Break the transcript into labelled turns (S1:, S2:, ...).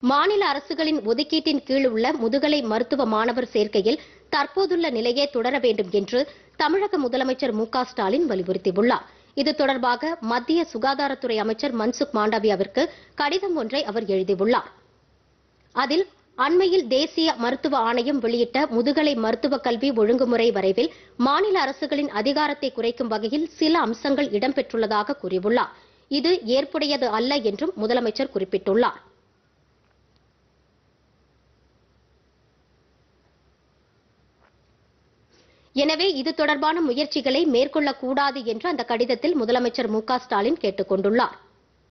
S1: மாநில அரசுகளின் ஒதுக்கீட்டின் கீழ் உள்ள முதுகலை மருத்துவ மாணவர் சேர்க்கையில் தற்போதுள்ள நிலையே தொடர வேண்டும் என்று தமிழக முதலமைச்சர் மு க ஸ்டாலின் வலியுறுத்தியுள்ளார் இது தொடர்பாக மத்திய சுகாதாரத்துறை அமைச்சர் மன்சுக் மாண்டவியாவிற்கு கடிதம் ஒன்றை அவர் எழுதியுள்ளார் அதில் அண்மையில் தேசிய மருத்துவ ஆணையம் வெளியிட்ட முதுகலை மருத்துவ கல்வி ஒழுங்குமுறை வரைவில் மாநில அரசுகளின் அதிகாரத்தை குறைக்கும் வகையில் சில அம்சங்கள் இடம்பெற்றுள்ளதாக கூறியுள்ளார் இது ஏற்புடையது அல்ல என்றும் முதலமைச்சர் குறிப்பிட்டுள்ளார் எனவே இது தொடர்பான முயற்சிகளை மேற்கொள்ளக்கூடாது என்று அந்த கடிதத்தில் முதலமைச்சர் மு க ஸ்டாலின் கேட்டுக் கொண்டுள்ளார்